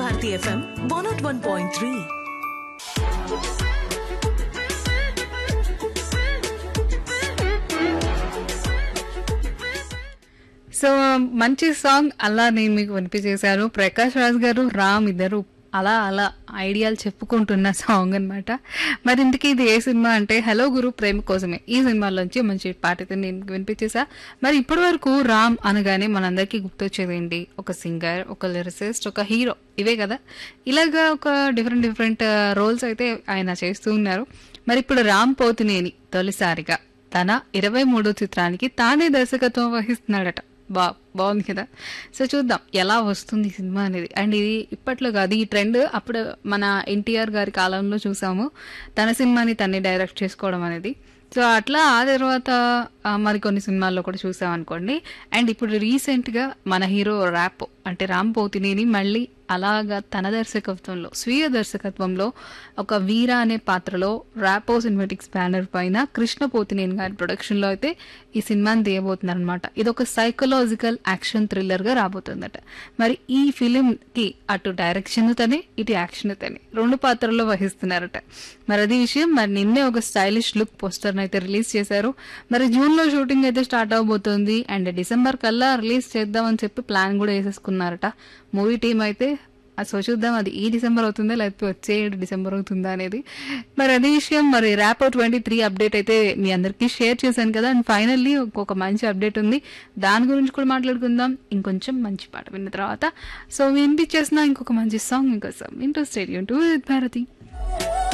Bharati FM one nought one point three so మంచి song అలా నేను మీకు వినిపించేశాను ప్రకాష్ రాజ్ గారు రామ్ ఇద్దరు అలా అలా ఐడియాలు చెప్పుకుంటున్న సాంగ్ అన్నమాట మరి ఇంతకీ ఇది ఏ సినిమా అంటే హలో గురు ప్రేమ కోసమే ఈ సినిమాలోంచి మంచి పాట అయితే నేను మీకు వినిపించేసా మరి ఇప్పటి వరకు రామ్ అనగానే మనందరికీ గుర్తొచ్చేది ఏంటి ఒక సింగర్ ఒక లిరిసిస్ట్ ఒక హీరో ఇవే కదా ఇలాగా ఒక డిఫరెంట్ డిఫరెంట్ రోల్స్ అయితే ఆయన చేస్తూ ఉన్నారు మరి ఇప్పుడు రామ్ పోతినేని తొలిసారిగా తన ఇరవై మూడో చిత్రానికి తానే దర్శకత్వం వహిస్తున్నాడట బా బాగుంది కదా సో చూద్దాం ఎలా వస్తుంది ఈ సినిమా అనేది అండ్ ఇది ఇప్పట్లో కాదు ఈ ట్రెండ్ అప్పుడు మన ఎన్టీఆర్ గారి కాలంలో చూసాము తన సినిమాని తనే డైరెక్ట్ చేసుకోవడం అనేది సో అట్లా ఆ తర్వాత ఆ, మరికొన్ని సినిమాల్లో కూడా చూసాం అనుకోండి అండ్ ఇప్పుడు రీసెంట్గా మన హీరో ర్యాప్ అంటే రామ్ పోతినేని మళ్ళీ అలాగా తన దర్శకత్వంలో స్వీయ దర్శకత్వంలో ఒక వీర అనే పాత్రలో ర్యాపో సినిమాటిక్స్ బ్యానర్ పైన కృష్ణ పోతినేని గారి ప్రొడక్షన్లో అయితే ఈ సినిమాని తీయబోతున్నారు అనమాట ఇది ఒక సైకలాజికల్ యాక్షన్ థ్రిల్లర్గా రాబోతుందట మరి ఈ ఫిలింకి అటు డైరెక్షన్ తనే ఇటు యాక్షన్ తనే రెండు పాత్రల్లో వహిస్తున్నారట మరి అది విషయం మరి నిన్నే ఒక స్టైలిష్ లుక్ పోస్టర్ని అయితే రిలీజ్ చేశారు మరి జూన్లో షూటింగ్ అయితే స్టార్ట్ అవబోతోంది అండ్ డిసెంబర్ కల్లా రిలీజ్ చేద్దామని చెప్పి ప్లాన్ కూడా వేసేసుకున్నారట మూవీ టీం అయితే ఆ సో చూద్దాం అది ఈ డిసెంబర్ అవుతుందా లేకపోతే వచ్చే ఏడు డిసెంబర్ అవుతుందా అనేది మరి అదే విషయం మరి ర్యాపో ట్వంటీ త్రీ అప్డేట్ అయితే మీ అందరికీ షేర్ చేశాను కదా అండ్ ఫైనల్లీ ఒక మంచి అప్డేట్ ఉంది దాని గురించి కూడా మాట్లాడుకుందాం ఇంకొంచెం మంచి పాట విన్న తర్వాత సో వినిపించేసిన ఇంకొక మంచి సాంగ్ ఇంకోసం ఇంట్రెస్ట్ స్టేడియం టు భారతి